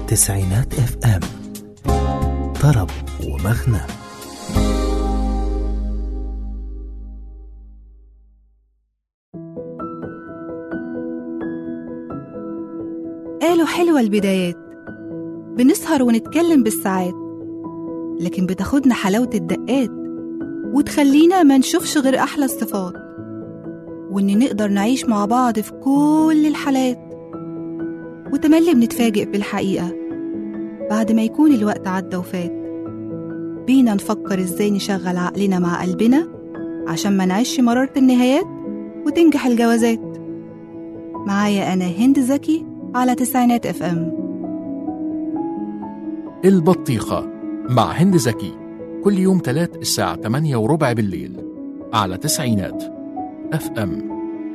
تسعينات اف ام طرب ومغنى قالوا حلوة البدايات بنسهر ونتكلم بالساعات لكن بتاخدنا حلاوة الدقات وتخلينا ما نشوفش غير أحلى الصفات وإن نقدر نعيش مع بعض في كل الحالات وتملي بنتفاجئ بالحقيقة بعد ما يكون الوقت عدى وفات بينا نفكر ازاي نشغل عقلنا مع قلبنا عشان ما نعيش مرارة النهايات وتنجح الجوازات معايا أنا هند زكي على تسعينات اف ام البطيخة مع هند زكي كل يوم تلات الساعة 8 وربع بالليل على تسعينات اف ام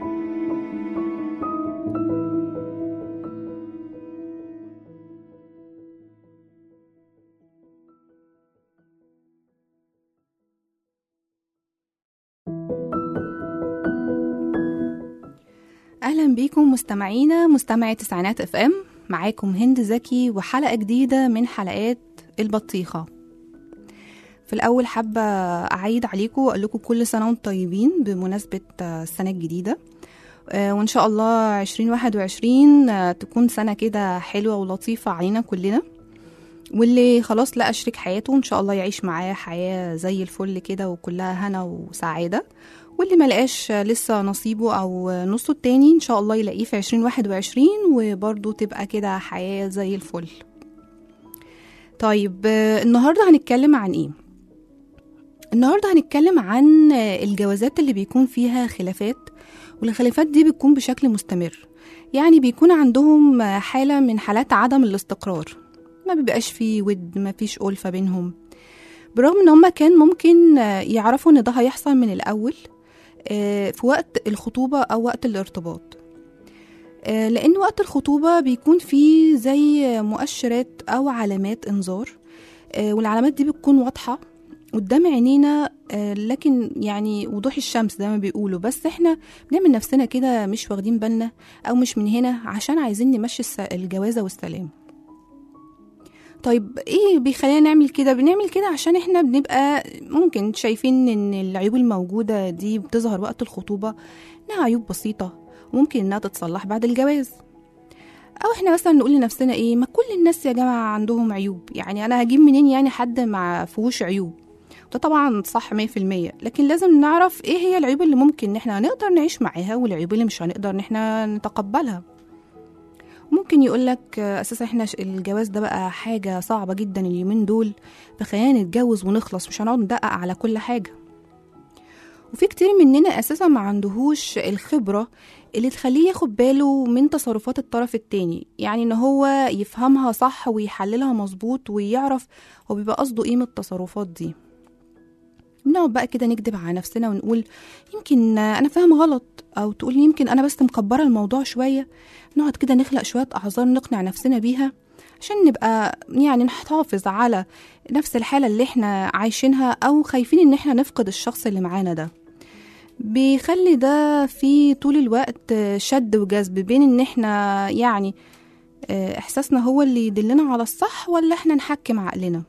اهلا بيكم مستمعينا مستمعي تسعينات اف ام معاكم هند زكي وحلقه جديده من حلقات البطيخه في الاول حابه اعيد عليكم واقول لكم كل سنه وانتم طيبين بمناسبه آه، السنه الجديده آه، وان شاء الله 2021 آه، تكون سنه كده حلوه ولطيفه علينا كلنا واللي خلاص لقى شريك حياته ان شاء الله يعيش معاه حياه زي الفل كده وكلها هنا وسعاده واللي ما لقاش لسه نصيبه او نصه التاني ان شاء الله يلاقيه في 2021 وبرضه تبقى كده حياه زي الفل طيب آه، النهارده هنتكلم عن ايه النهارده هنتكلم عن آه، الجوازات اللي بيكون فيها خلافات والخلافات دي بتكون بشكل مستمر يعني بيكون عندهم آه، حالة من حالات عدم الاستقرار ما بيبقاش فيه ود ما فيش ألفة بينهم برغم ان هما كان ممكن آه، يعرفوا ان ده هيحصل من الأول آه، في وقت الخطوبة أو وقت الارتباط آه، لأن وقت الخطوبة بيكون فيه زي مؤشرات أو علامات إنذار آه، والعلامات دي بتكون واضحة قدام عينينا آه، لكن يعني وضوح الشمس زي ما بيقولوا بس احنا بنعمل نفسنا كده مش واخدين بالنا او مش من هنا عشان عايزين نمشي الس- الجوازة والسلام طيب ايه بيخلينا نعمل كده بنعمل كده عشان احنا بنبقى ممكن شايفين ان العيوب الموجودة دي بتظهر وقت الخطوبة انها عيوب بسيطة وممكن انها تتصلح بعد الجواز او احنا مثلا نقول لنفسنا ايه ما كل الناس يا جماعة عندهم عيوب يعني انا هجيب منين يعني حد ما فيهوش عيوب ده طبعا صح 100% لكن لازم نعرف ايه هي العيوب اللي ممكن ان احنا نقدر نعيش معاها والعيوب اللي مش هنقدر ان احنا نتقبلها ممكن يقولك آه، اساسا احنا ش- الجواز ده بقى حاجة صعبة جدا اليومين دول فخلينا نتجوز ونخلص مش هنقعد ندقق على كل حاجة وفي كتير مننا اساسا ما عندهوش الخبرة اللي تخليه ياخد باله من تصرفات الطرف التاني يعني ان هو يفهمها صح ويحللها مظبوط ويعرف هو بيبقى قصده ايه من التصرفات دي بنقعد بقى كده نكدب على نفسنا ونقول يمكن انا فاهم غلط او تقول يمكن انا بس مكبره الموضوع شويه نقعد كده نخلق شويه اعذار نقنع نفسنا بيها عشان نبقى يعني نحافظ على نفس الحاله اللي احنا عايشينها او خايفين ان احنا نفقد الشخص اللي معانا ده بيخلي ده في طول الوقت شد وجذب بين ان احنا يعني آه، احساسنا هو اللي يدلنا على الصح ولا احنا نحكم عقلنا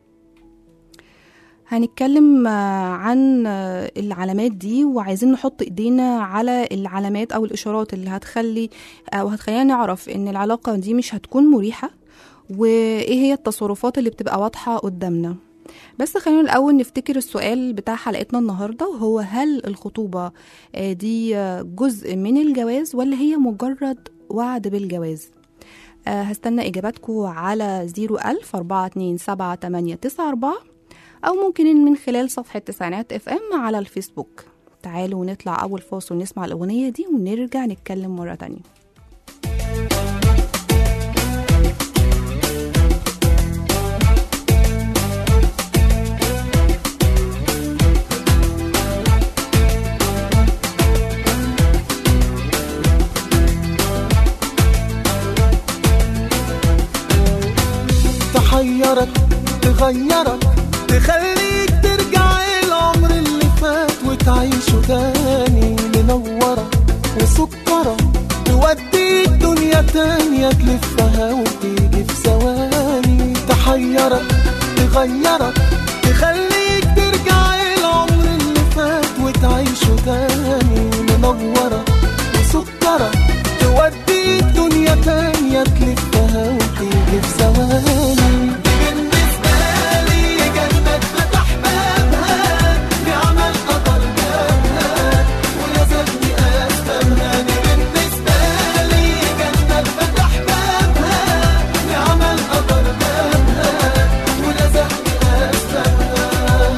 هنتكلم آه، عن آه، العلامات دي وعايزين نحط ايدينا على العلامات او الاشارات اللي هتخلي او هتخلينا نعرف ان العلاقة دي مش هتكون مريحة وايه هي التصرفات اللي بتبقى واضحة قدامنا بس خلينا الاول نفتكر السؤال بتاع حلقتنا النهارده وهو هل الخطوبة آه، دي آه، جزء من الجواز ولا هي مجرد وعد بالجواز آه، هستنى اجاباتكم على 01000 427 أو ممكن من خلال صفحة تسعينات اف ام على الفيسبوك تعالوا نطلع أول فاصل ونسمع الأغنية دي ونرجع نتكلم مرة تانية تحيرك تغيرك تخليك ترجع العمر اللي فات وتعيشه تاني منورة وسكرة تودي الدنيا تانية تلفها وتيجي في ثواني تحيرك تغيرك تخليك ترجع العمر اللي فات وتعيشه تاني منورة وسكرة توديك دنيا تانية تلفها وتيجي في ثواني دي بالنسبة لي جنة فتح بابها بعمل قطر جابها ولازمني أسبابها دي بالنسبة لي جنة فتح بابها بعمل قطر جابها ولازمني أسبابها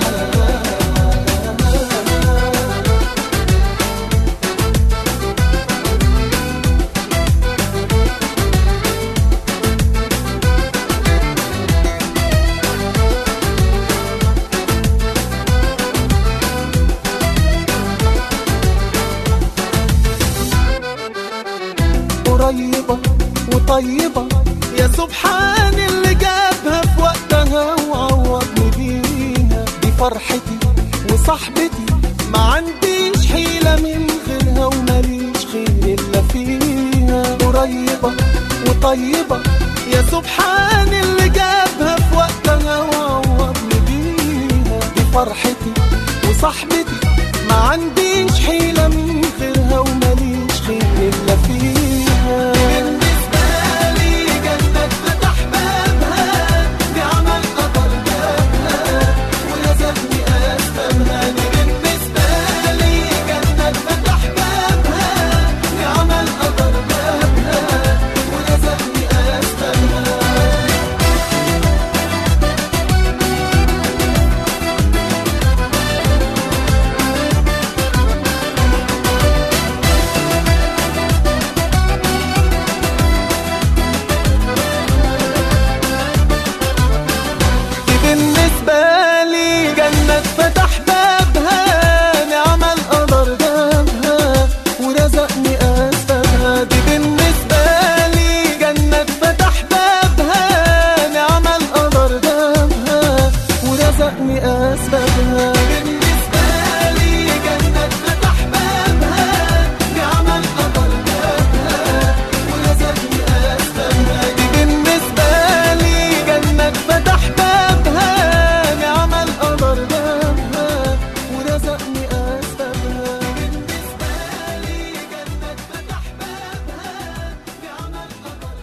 قريبة وطيبة يا سبحان اللي جابها في وقتها وعوضني بيها دي فرحتي وصاحبتي ما عنديش حيلة من غيرها وماليش خير إلا فيها قريبة وطيبة يا سبحان اللي جابها في وقتها وعوضني بيها دي فرحتي وصاحبتي ما عنديش حيلة من غيرها وماليش خير إلا فيها بالنسبة لي جنة فتح بابها بعمل قطر جابها ولازمني أسبابها دي بالنسبة لي جنة فتح بابها بعمل قطر جابها ولازمني أسبابها دي بالنسبة لي جنة فتح بابها نعم القدر جابها ورزقني أسبابها دي بالنسبة لي جنة فتح بابها نعم القدر جابها ورزقني أسبابها بالنسبة لي جنة فتح بابها نعم القدر جابها ورزقني أسبابها دي بالنسبة لي جنة فتح بابها نعم القدر جابها ورزقني أسبابها بالنسبة لي جنة فتح بابها نعم القدر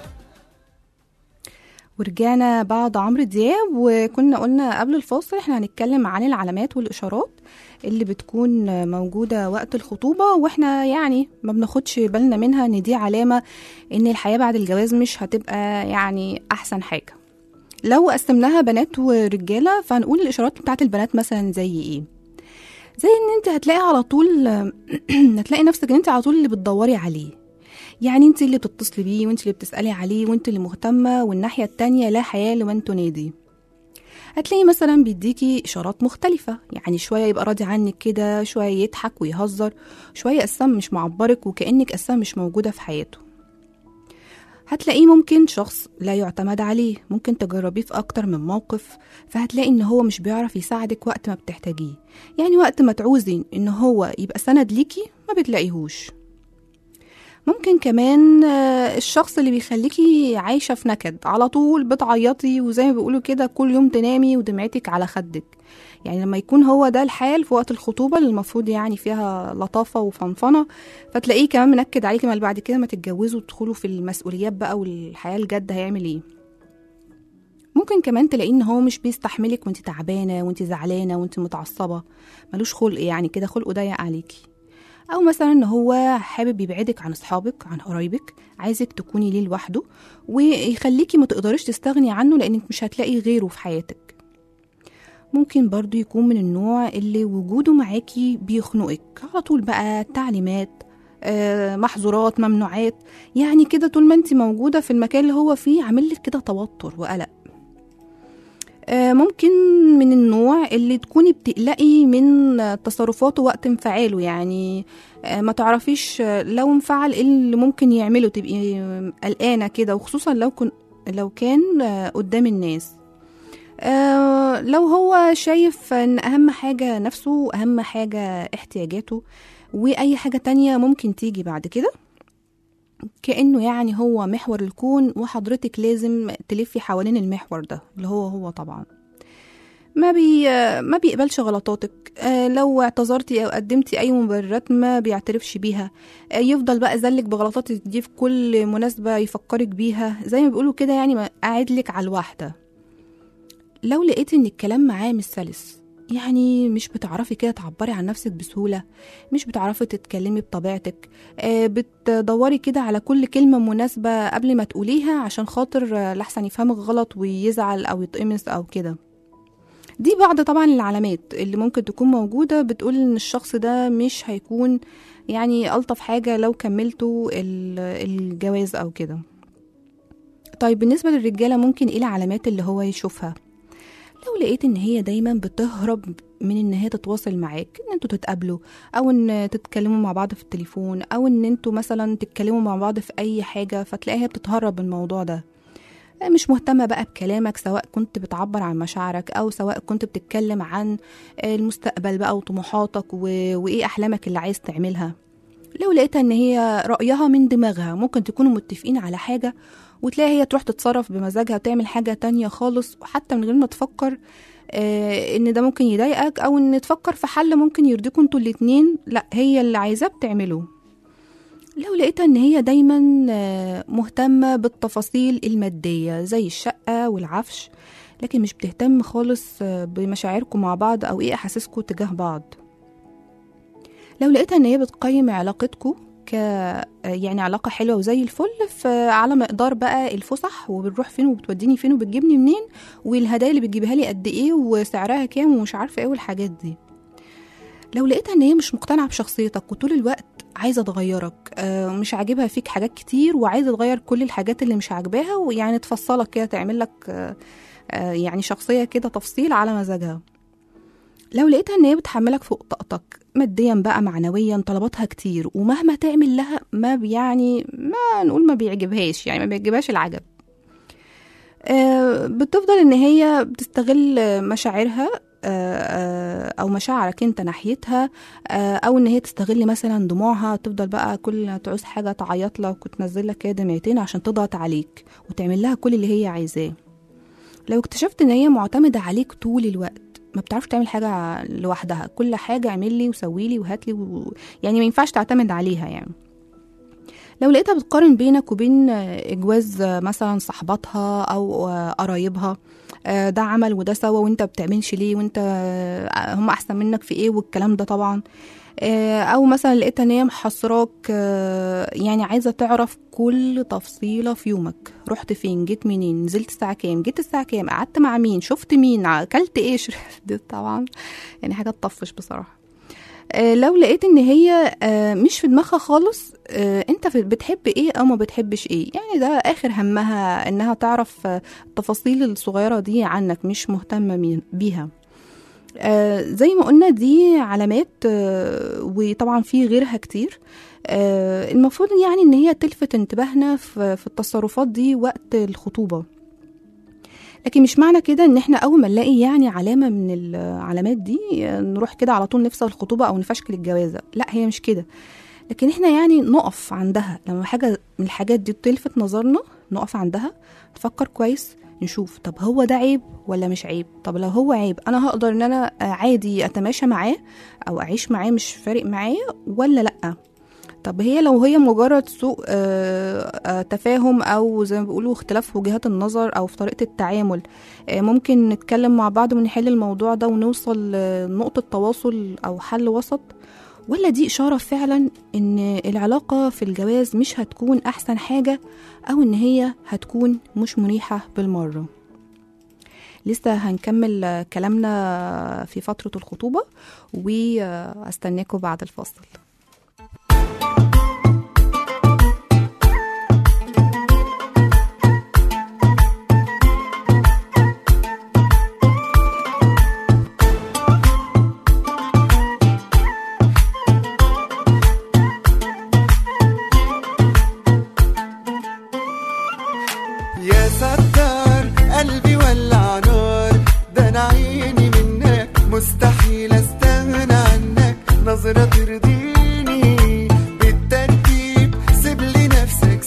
ورجعنا بعد عمرو دياب وكنا قلنا قبل الفاصل احنا هنتكلم عن العلامات والإشارات اللي بتكون موجودة وقت الخطوبة واحنا يعني ما بناخدش بالنا منها ان دي علامة ان الحياة بعد الجواز مش هتبقى يعني أحسن حاجة لو قسمناها بنات ورجالة فهنقول الإشارات بتاعت البنات مثلا زي ايه زي ان انت هتلاقي على طول هتلاقي نفسك ان انت على طول اللي بتدوري عليه يعني انت اللي بتتصلي بيه وانت اللي بتسألي عليه وانت اللي مهتمة والناحية التانية لا حياة لمن تنادي هتلاقي مثلا بيديكي إشارات مختلفة يعني شوية يبقى راضي عنك كده شوية يضحك ويهزر شوية أساسا مش معبرك وكأنك أساسا مش موجودة في حياته هتلاقيه ممكن شخص لا يعتمد عليه ممكن تجربيه في أكتر من موقف فهتلاقي إن هو مش بيعرف يساعدك وقت ما بتحتاجيه يعني وقت ما تعوزي إن هو يبقى سند ليكي ما بتلاقيهوش ممكن كمان آه، الشخص اللي بيخليكي عايشة في نكد على طول بتعيطي وزي ما بيقولوا كده كل يوم تنامي ودمعتك على خدك يعني لما يكون هو ده الحال في وقت الخطوبة اللي المفروض يعني فيها لطافة وفنفنة فتلاقيه كمان منكد عليكي ما بعد كده ما تتجوزوا وتدخلوا في المسؤوليات بقى والحياة الجد هيعمل ايه ممكن كمان تلاقيه ان هو مش بيستحملك وانت تعبانة وانت زعلانة وانت متعصبة ملوش خلق يعني كده خلقه ضيق عليكي او مثلا ان هو حابب يبعدك عن اصحابك عن قرايبك عايزك تكوني ليه لوحده ويخليكي ما تقدريش تستغني عنه لانك مش هتلاقي غيره في حياتك ممكن برضو يكون من النوع اللي وجوده معاكي بيخنقك على طول بقى تعليمات آه، محظورات ممنوعات يعني كده طول ما انت موجودة في المكان اللي هو فيه عامل لك كده توتر وقلق آه، ممكن من النوع اللي تكوني بتقلقي من آه، تصرفاته وقت انفعاله يعني آه، ما تعرفيش آه، لو انفعل ايه اللي ممكن يعمله تبقي آه، قلقانة كده وخصوصا لو كن لو كان آه، قدام الناس آه، لو هو شايف ان اهم حاجة نفسه واهم حاجة احتياجاته واي حاجة تانية ممكن تيجي بعد كده كأنه يعني هو محور الكون وحضرتك لازم تلفي حوالين المحور ده اللي هو هو طبعا ما بي ما بيقبلش غلطاتك آه، لو اعتذرتي او قدمتي اي مبررات ما بيعترفش بيها آه، يفضل بقى زلك بغلطاتك دي في كل مناسبة يفكرك بيها زي ما بيقولوا كده يعني ما- قاعد لك على الواحدة لو لقيتي ان الكلام معاه مش سلس يعني مش بتعرفي كده تعبري عن نفسك بسهولة مش بتعرفي تتكلمي بطبيعتك آه، بتدوري كده على كل كلمة مناسبة قبل ما تقوليها عشان خاطر آه، لحسن يفهمك غلط ويزعل أو يتقمص أو كده دي بعض طبعا العلامات اللي ممكن تكون موجودة بتقول إن الشخص ده مش هيكون يعني ألطف حاجة لو كملتوا ال- الجواز أو كده طيب بالنسبة للرجالة ممكن ايه العلامات اللي هو يشوفها لو لقيت ان هي دايما بتهرب من ان هي تتواصل معاك ان انتوا تتقابلوا او ان تتكلموا مع بعض في التليفون او ان انتوا مثلا تتكلموا مع بعض في اي حاجة فتلاقيها بتتهرب من الموضوع ده مش مهتمة بقى بكلامك سواء كنت بتعبر عن مشاعرك أو سواء كنت بتتكلم عن المستقبل بقى وطموحاتك و... وإيه أحلامك اللي عايز تعملها لو لقيتها إن هي رأيها من دماغها ممكن تكونوا متفقين على حاجة وتلاقي هي تروح تتصرف بمزاجها وتعمل حاجة تانية خالص وحتى من غير ما تفكر آه إن ده ممكن يضايقك أو إن تفكر في حل ممكن يرضيكوا انتوا الاتنين لأ هي اللي عايزاه بتعمله لو لقيتها ان هي دايما آه، مهتمة بالتفاصيل المادية زي الشقة والعفش لكن مش بتهتم خالص آه، بمشاعركم مع بعض او ايه احاسيسكم تجاه بعض لو لقيتها ان هي بتقيم علاقتكم ك آه، يعني علاقة حلوة وزي الفل فعلى مقدار بقى الفسح وبنروح فين وبتوديني فين وبتجيبني منين والهدايا اللي بتجيبها لي قد ايه وسعرها كام ومش عارفة ايه والحاجات دي لو لقيتها ان هي مش مقتنعة بشخصيتك وطول الوقت عايزة تغيرك آه، مش عاجبها فيك حاجات كتير وعايزة تغير كل الحاجات اللي مش عاجباها ويعني تفصلك كده تعمل لك آه، آه، يعني شخصية كده تفصيل على مزاجها لو لقيتها ان هي بتحملك فوق طاقتك ماديا بقى معنويا طلباتها كتير ومهما تعمل لها ما بي- يعني ما نقول ما بيعجبهاش يعني ما بيعجبهاش العجب آه، بتفضل ان هي بتستغل مشاعرها آه، آه، او مشاعرك انت ناحيتها آه، او ان هي تستغل مثلا دموعها تفضل بقى كل ما تعوز حاجه تعيط لك وتنزل لك كده دمعتين عشان تضغط عليك وتعمل لها كل اللي هي عايزاه لو اكتشفت ان هي معتمده عليك طول الوقت ما بتعرفش تعمل حاجه لوحدها كل حاجه اعمل لي وسوي لي وهات لي و... يعني ما ينفعش تعتمد عليها يعني لو لقيتها بتقارن بينك وبين آه، اجواز آه، مثلا صاحباتها او آه، قرايبها آه، ده عمل وده سوى وانت بتعملش ليه وانت آه، هم احسن منك في ايه والكلام ده طبعا آه، او مثلا لقيتها ان هي محصراك آه، يعني عايزه تعرف كل تفصيله في يومك رحت فين جيت منين نزلت الساعه كام جيت الساعه كام قعدت مع مين شفت مين اكلت ايه شربت ده طبعا يعني حاجه تطفش بصراحه آه، لو لقيت ان هي آه، مش في دماغها خالص آه، انت في- بتحب ايه او ما بتحبش ايه يعني ده اخر همها انها تعرف آه، التفاصيل الصغيره دي عنك مش مهتمه مين- بيها آه، زي ما قلنا دي علامات آه، وطبعا في غيرها كتير آه، المفروض يعني ان هي تلفت انتباهنا في في التصرفات دي وقت الخطوبه لكن مش معنى كده ان احنا اول ما نلاقي يعني علامه من العلامات دي آه، نروح كده على طول نفصل الخطوبه او نفشكل الجوازه لا هي مش كده لكن احنا يعني نقف عندها لما حاجه من الحاجات دي تلفت نظرنا نقف عندها نفكر كويس نشوف طب هو ده عيب ولا مش عيب طب لو هو عيب انا هقدر ان انا آه، عادي اتماشى معاه او اعيش معاه مش فارق معايا ولا لا طب هي لو هي مجرد سوء آه، آه، تفاهم او زي ما بيقولوا اختلاف في وجهات النظر او في طريقه التعامل آه، ممكن نتكلم مع بعض ونحل الموضوع ده ونوصل لنقطه تواصل او حل وسط ولا دي إشارة فعلا إن العلاقة في الجواز مش هتكون أحسن حاجة أو إن هي هتكون مش مريحة بالمرة لسه هنكمل آه، كلامنا في فترة الخطوبة وأستناكم بعد الفاصل يا ستار قلبي ولع نار ده انا عيني منك مستحيل استغنى عنك نظرة ترضيني بالترتيب سيب لي نفسك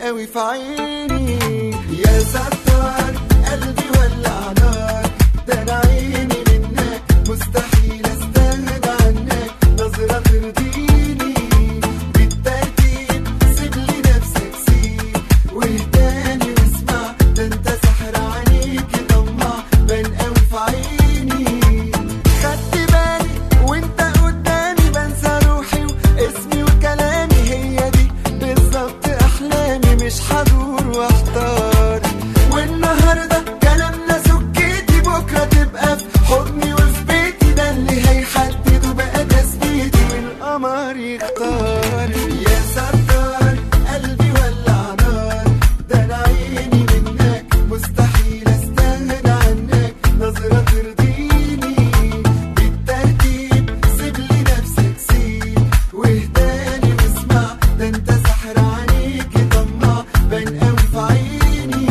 قوي في عيني يا ستار قلبي ولع نار ده انا عيني منك مستحيل استغنى عنك نظرة ترضيني بالترتيب سيب لي نفسك سيب واهداني واسمع ده انت سحر عليك طمع بان قوي في عيني خدت بالي وانت قدامي بنسى روحي واسمي وكلامي هي دي بالظبط احلامي مش هدور واحتار والنهارده كلامنا سكتي بكره تبقى في حضني وفي بيتي ده اللي هيحدد وبقى تثبيتي والقمر يختار يا ستار قلبي ولع نار ده انا عيني منك مستحيل استغنى عنك نظرة ترضيني بالترتيب سيب لي نفسك سيب واهداني واسمع ده انت سحر عليك طمع بان قوي في عيني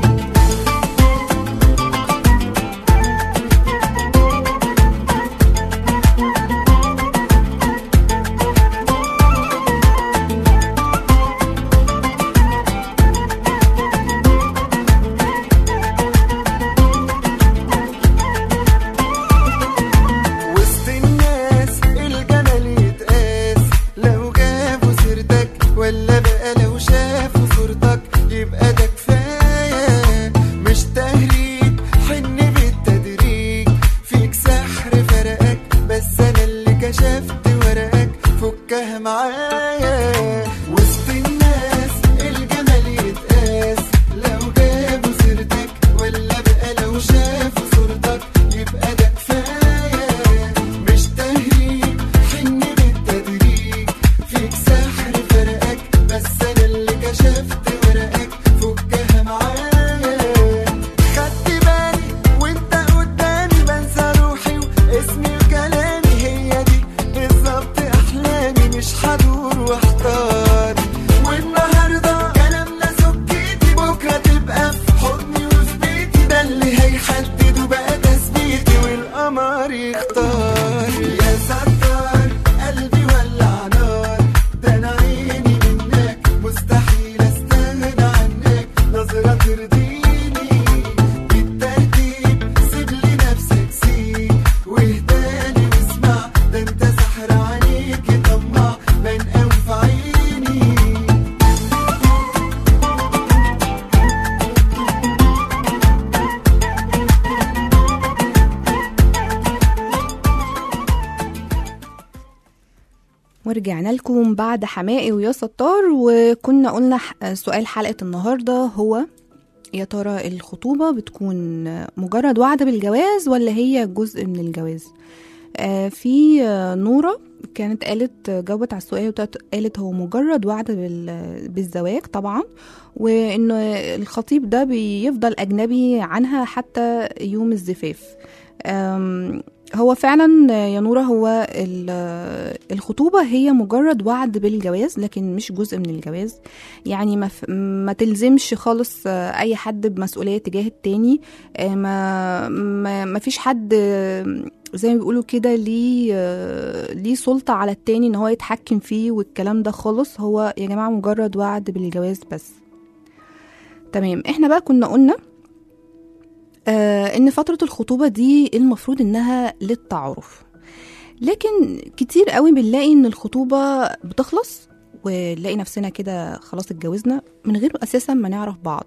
وسط الناس الجمال يتقاس لو جابوا سيرتك ولا بقى لو شافوا صورتك يبقى ده كفايه مش تهريج حن بالتدريج فيك سحر فرقك بس انا اللي كشفت ورقك فكها معايا وسط الناس الجمال يتقاس لو جابوا سيرتك ولا بقى لو شافوا صورتك يبقى ده كفايه مش تهريج حن بالتدريج فيك سحر فرقك بس انا اللي كشفت ورقك فكها معايا خدت بالي وانت قدامي بنسى روحي واسمي وكلامي هي دي بالظبط احلامي مش هدور واحتار والنهارده كلامنا سكتي بكره تبقى في حضني وفي بيتي ده اللي هيحدد وبقى تثبيتي والقمر يختار يا ستار قلبي ولع نار ده انا عيني منك مستحيل استغنى عنك نظرة ترضيني بالترتيب سيب لي نفسك سيب واهداني واسمع ده انت سحر عليك طمع بان قوي في عيني ورجعنا لكم بعد حمائي ويا ستار وكنا قلنا ح- سؤال حلقة النهاردة هو يا ترى الخطوبة بتكون مجرد وعد بالجواز ولا هي جزء من الجواز آه، في آه، نورة كانت قالت جاوبت على السؤال وقالت قالت هو مجرد وعد بال- بالزواج طبعا وان الخطيب ده بيفضل اجنبي عنها حتى يوم الزفاف أم، هو فعلا يا نورة هو ال- الخطوبة هي مجرد وعد بالجواز لكن مش جزء من الجواز يعني ما, ف- ما تلزمش خالص أي حد بمسؤولية تجاه التاني آه، ما, ما, ما فيش حد آه، زي ما بيقولوا كده ليه آه، ليه سلطة على التاني ان هو يتحكم فيه والكلام ده خالص هو يا جماعة مجرد وعد بالجواز بس تمام احنا بقى كنا قلنا آه ان فترة الخطوبة دي المفروض انها للتعارف لكن كتير قوي بنلاقي ان الخطوبة بتخلص ونلاقي نفسنا كده خلاص اتجوزنا من غير اساسا ما نعرف بعض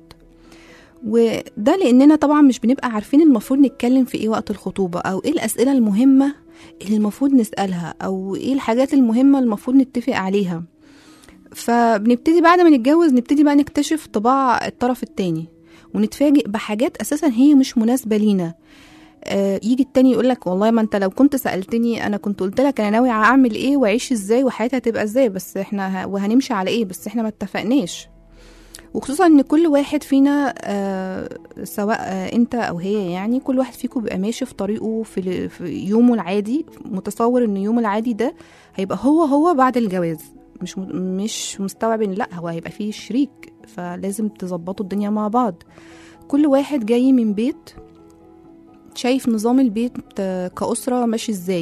وده لاننا طبعا مش بنبقى عارفين المفروض نتكلم في ايه وقت الخطوبة او ايه الاسئلة المهمة اللي المفروض نسألها او ايه الحاجات المهمة اللي المفروض نتفق عليها فبنبتدي بعد ما نتجوز نبتدي بقى نكتشف طباع الطرف التاني ونتفاجئ بحاجات اساسا هي مش مناسبه لينا آه يجي التاني يقول لك والله ما انت لو كنت سالتني انا كنت قلت لك انا ناوي اعمل ايه واعيش ازاي وحياتي هتبقى ازاي بس احنا ه... وهنمشي على ايه بس احنا ما اتفقناش وخصوصا ان كل واحد فينا آه سواء آه انت او هي يعني كل واحد فيكم بيبقى ماشي في طريقه في, ال- في يومه العادي متصور ان يومه العادي ده هيبقى هو هو بعد الجواز مش م- مش مستوعب ان لا هو هيبقى فيه شريك فلازم تظبطوا الدنيا مع بعض كل واحد جاي من بيت شايف نظام البيت آه، كأسرة ماشي ازاي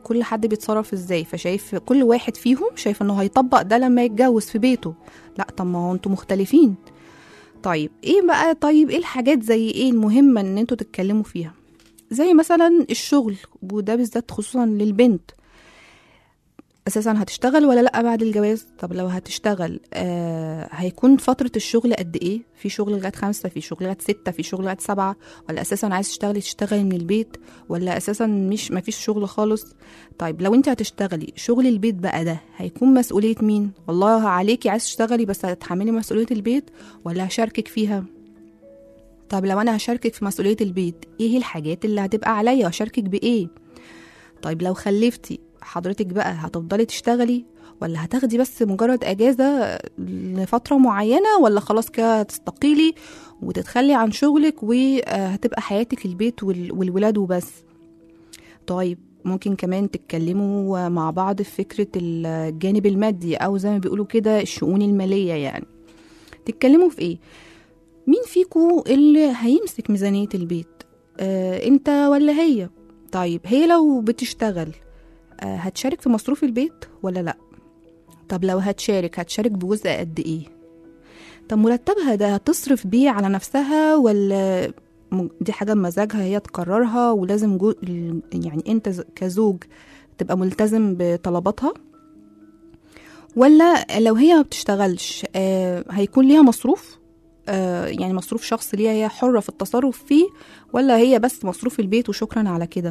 كل حد بيتصرف ازاي فشايف كل واحد فيهم شايف انه هيطبق ده لما يتجوز في بيته لا طب ما هو انتوا مختلفين طيب ايه بقى طيب ايه الحاجات زي ايه المهمة ان انتوا تتكلموا فيها زي مثلا الشغل وده بالذات خصوصا للبنت اساسا هتشتغل ولا لا بعد الجواز طب لو هتشتغل آه هيكون فترة الشغل قد ايه في شغل لغاية خمسة في شغل لغاية ستة في شغل لغاية سبعة ولا اساسا عايز تشتغلي تشتغلي من البيت ولا اساسا مش مفيش شغل خالص طيب لو انت هتشتغلي شغل البيت بقى ده هيكون مسؤولية مين والله عليكي عايز تشتغلي بس هتحملي مسؤولية البيت ولا هشاركك فيها طب لو انا هشاركك في مسؤولية البيت ايه الحاجات اللي هتبقى عليا هشاركك بايه طيب لو خلفتي حضرتك بقى هتفضلي تشتغلي ولا هتاخدي بس مجرد اجازة لفترة معينة ولا خلاص كده تستقيلي وتتخلي عن شغلك وهتبقى حياتك البيت وال- والولاد وبس طيب ممكن كمان تتكلموا مع بعض في فكرة الجانب المادي أو زي ما بيقولوا كده الشؤون المالية يعني تتكلموا في إيه؟ مين فيكو اللي هيمسك ميزانية البيت؟ آه انت ولا هي؟ طيب هي لو بتشتغل آه هتشارك في مصروف البيت ولا لأ؟ طب لو هتشارك هتشارك بجزء قد إيه؟ طب مرتبها ده هتصرف بيه على نفسها ولا م- دي حاجة بمزاجها هي تقررها ولازم جو ال- يعني انت ز- كزوج تبقى ملتزم بطلباتها ولا لو هي ما بتشتغلش آه هيكون ليها مصروف آه يعني مصروف شخص ليها هي حرة في التصرف فيه ولا هي بس مصروف البيت وشكرا على كده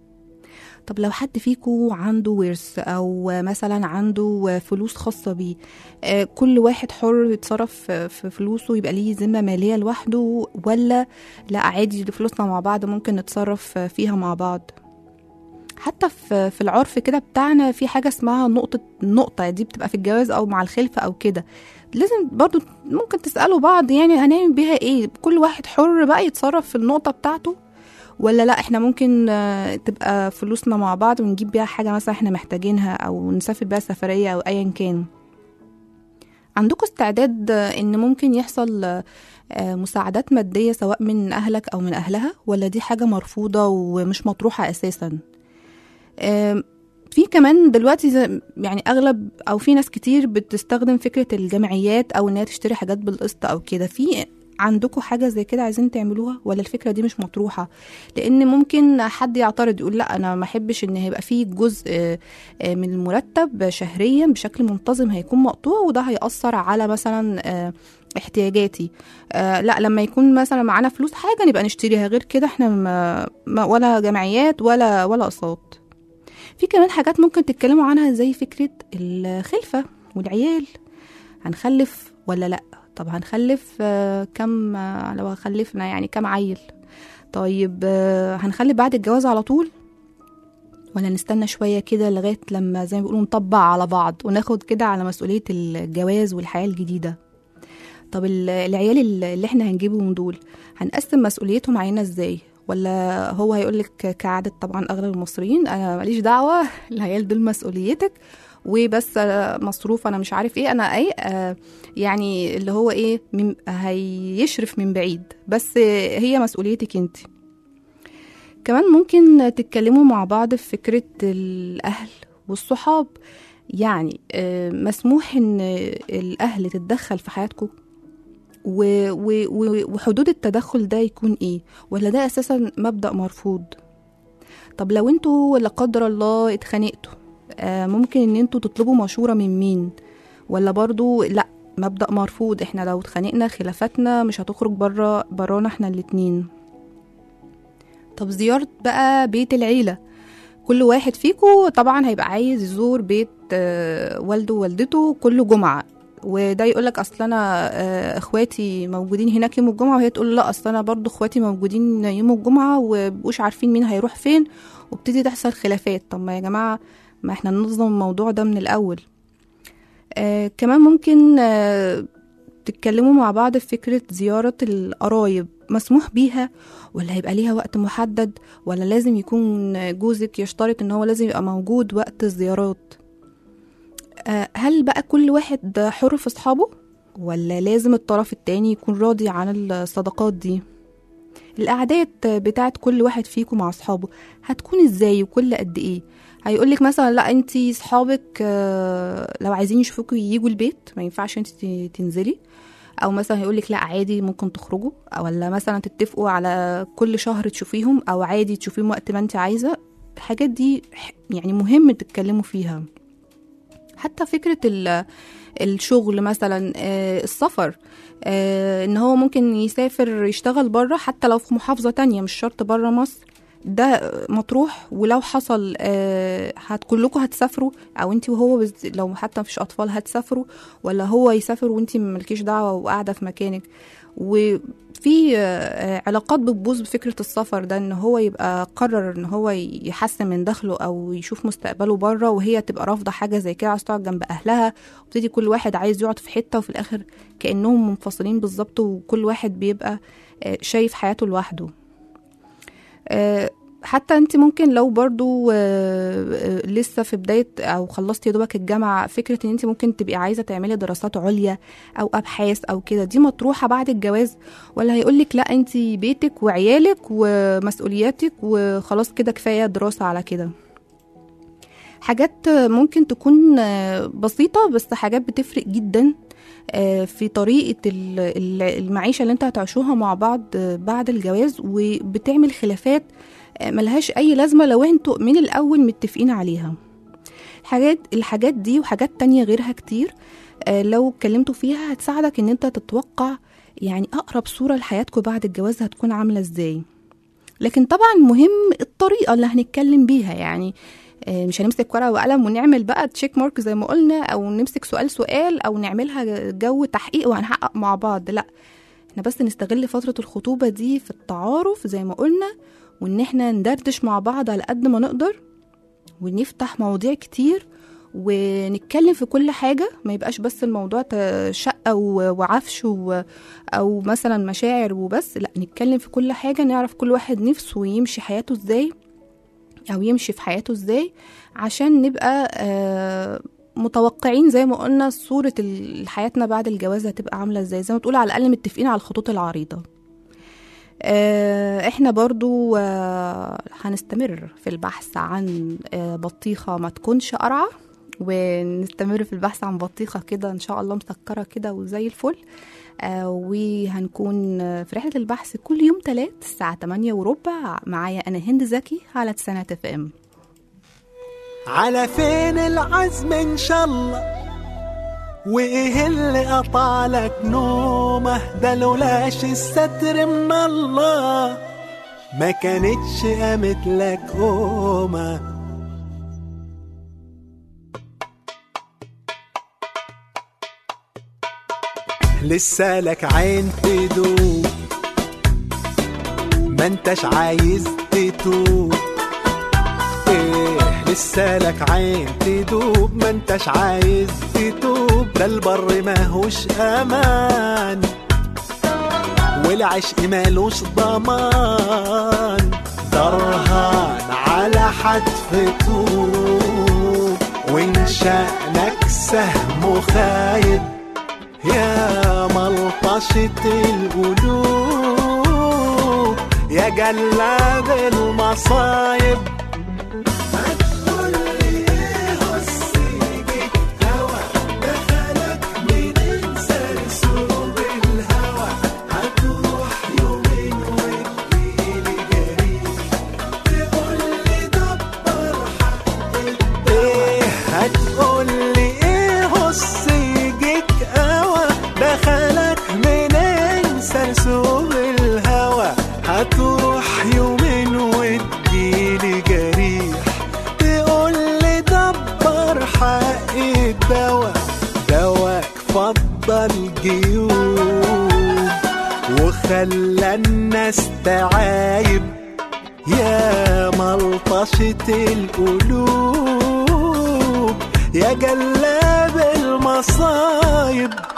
طب لو حد فيكو عنده ورث او مثلا عنده فلوس خاصة بيه آه، كل واحد حر يتصرف في فلوسه يبقى ليه ذمة مالية لوحده ولا لا عادي دي فلوسنا مع بعض ممكن نتصرف فيها مع بعض حتى في في العرف كده بتاعنا في حاجة اسمها نقطة النقطة دي بتبقى في الجواز أو مع الخلفة أو كده لازم برضو ممكن تسألوا بعض يعني هنعمل بيها ايه كل واحد حر بقى يتصرف في النقطة بتاعته ولا لا احنا ممكن آه، تبقى فلوسنا مع بعض ونجيب بيها حاجة مثلا احنا محتاجينها أو نسافر بيها سفرية أو أيا كان عندكم استعداد آه، ان ممكن يحصل آه، آه، مساعدات مادية سواء من أهلك أو من أهلها ولا دي حاجة مرفوضة ومش مطروحة أساسا آم، في كمان دلوقتي زي- يعني أغلب أو في ناس كتير بتستخدم فكرة الجمعيات أو إنها تشتري حاجات بالقسط أو كده في عندكم حاجة زي كده عايزين تعملوها ولا الفكرة دي مش مطروحة لأن ممكن حد يعترض يقول لا أنا ما أحبش إن هيبقى فيه جزء آه، آه، من المرتب شهريا بشكل منتظم هيكون مقطوع وده هيأثر على مثلا آه، احتياجاتي آه لا لما يكون مثلا معانا فلوس حاجه نبقى نشتريها غير كده احنا ما ما ولا جمعيات ولا ولا اقساط في كمان حاجات ممكن تتكلموا عنها زي فكره الخلفه والعيال هنخلف ولا لا طب هنخلف آه كم آه لو خلفنا يعني كم عيل طيب آه هنخلف بعد الجواز على طول ولا نستنى شوية كده لغاية لما زي ما بيقولوا نطبع على بعض وناخد كده على مسؤولية الجواز والحياة الجديدة طب ال- العيال ال- اللي احنا هنجيبهم دول هنقسم مسؤوليتهم علينا ازاي ولا هو هيقولك كعادة طبعا اغلب المصريين انا ماليش دعوة العيال دول مسؤوليتك وبس آه، مصروف انا مش عارف ايه انا ايه آه، يعني اللي هو ايه من هيشرف من بعيد بس آه، هي مسؤوليتك انت كمان ممكن تتكلموا مع بعض في فكرة الأهل والصحاب يعني آه، مسموح ان الاهل تتدخل في حياتكم و- و- و- وحدود التدخل ده يكون ايه ولا ده اساسا مبدأ مرفوض طب لو انتوا لا قدر الله اتخانقتوا آه، ممكن ان انتوا تطلبوا مشورة من مين ولا برضو لا مبدأ مرفوض احنا لو اتخانقنا خلافاتنا مش هتخرج بره برانا احنا الاتنين طب زيارة بقى بيت العيلة كل واحد فيكو طبعا هيبقى عايز يزور بيت آه، والده ووالدته كل جمعة وده يقولك اصل انا آه، اخواتي موجودين هناك يوم الجمعة وهي تقول لا اصل انا برضو اخواتي موجودين يوم الجمعة ومبقوش عارفين مين هيروح فين وابتدي تحصل خلافات طب ما يا جماعة ما احنا ننظم الموضوع ده من الاول آه كمان ممكن آه تتكلموا مع بعض في فكرة زيارة القرايب مسموح بيها ولا هيبقى ليها وقت محدد ولا لازم يكون جوزك يشترط ان هو لازم يبقى موجود وقت الزيارات آه، هل بقى كل واحد حر في اصحابه ولا لازم الطرف التاني يكون راضي عن الصداقات دي القعدات بتاعت كل واحد فيكم مع اصحابه هتكون ازاي وكل قد ايه هيقولك مثلا لا انتي صحابك آه، لو عايزين يشوفوكوا ييجوا البيت ما ينفعش انت تنزلي او مثلا هيقولك لا عادي ممكن تخرجوا أو ولا مثلا تتفقوا على كل شهر تشوفيهم او عادي تشوفيهم وقت ما انت عايزه الحاجات دي ح- يعني مهم تتكلموا فيها حتى فكره ال- الشغل مثلا آه، السفر آه، ان هو ممكن يسافر يشتغل بره حتى لو في محافظه تانية مش شرط بره مصر ده مطروح ولو حصل آه، هت كلكم هتسافروا او انت وهو بز... لو حتى مفيش اطفال هتسافروا ولا هو يسافر وانت مالكيش دعوه وقاعده في مكانك وفي آه، علاقات بتبوظ بفكره السفر ده ان هو يبقى قرر ان هو يحسن من دخله او يشوف مستقبله بره وهي تبقى رافضه حاجه زي كده عايز تقعد جنب اهلها وابتدي كل واحد عايز يقعد في حته وفي الاخر كانهم منفصلين بالظبط وكل واحد بيبقى آه، شايف حياته لوحده آه، حتى انت ممكن لو برضو آه، آه، لسه في بداية او خلصتي يا دوبك الجامعة فكرة ان انت ممكن تبقي عايزة تعملي دراسات عليا او ابحاث او كده دي مطروحة بعد الجواز ولا هيقولك لا انت بيتك وعيالك ومسؤولياتك وخلاص كده كفاية دراسة على كده حاجات آه، ممكن تكون آه، بسيطة بس حاجات بتفرق جدا آه، في طريقة ال- ال- المعيشة اللي انت هتعيشوها مع بعض آه، بعد الجواز وبتعمل خلافات آه، ملهاش أي لازمة لو انتوا من الأول متفقين عليها حاجات الحاجات دي وحاجات تانية غيرها كتير آه، لو اتكلمتوا فيها هتساعدك ان انت تتوقع يعني أقرب صورة لحياتكم بعد الجواز هتكون عاملة ازاي لكن طبعا مهم الطريقة اللي هنتكلم بيها يعني آه، مش هنمسك ورقة وقلم ونعمل بقى تشيك مارك زي ما قلنا او نمسك سؤال سؤال او نعملها جو تحقيق وهنحقق مع بعض لا احنا بس نستغل فترة الخطوبة دي في التعارف زي ما قلنا وان احنا ندردش مع بعض على قد ما نقدر ونفتح مواضيع كتير ونتكلم في كل حاجة ما يبقاش بس الموضوع ت- شقة و- وعفش و- أو مثلا مشاعر وبس لا نتكلم في كل حاجة نعرف كل واحد نفسه يمشي حياته ازاي أو يمشي في حياته ازاي عشان نبقى آه، متوقعين زي ما قلنا صورة ال- حياتنا بعد الجواز هتبقى عاملة ازاي زي ما تقول على الأقل متفقين على الخطوط العريضة آه، احنا برضو آه، هنستمر في البحث عن آه، بطيخة ما تكونش قرعة ونستمر في البحث عن بطيخة كده ان شاء الله مسكرة كده وزي الفل آه، وهنكون آه، في رحلة البحث كل يوم تلات الساعة 8 وربع معايا أنا هند زكي على تسعينات اف ام على فين العزم ان شاء الله وايه اللي قطع لك نومه ده لولاش الستر من الله ما كانتش قامت لك قومه لسه لك عين تدوب ما انتش عايز تتوب ايه لسه لك عين تدوب ما انتش عايز تتوب ده البر ماهوش امان والعشق مالوش ضمان درهان على حتف طوب وان شأنك سهم خايب يا ملطشة القلوب يا جلاد المصايب ايه هتقولي ايه هص يجيك قوى دخلك منين سرسوب الهوى هتروح يومين وتجيلي جريح تقولي دبر حق الدوا دواك فضل جيوب وخلى الناس تعايب يا ملطشة القلوب يا جلاب المصايب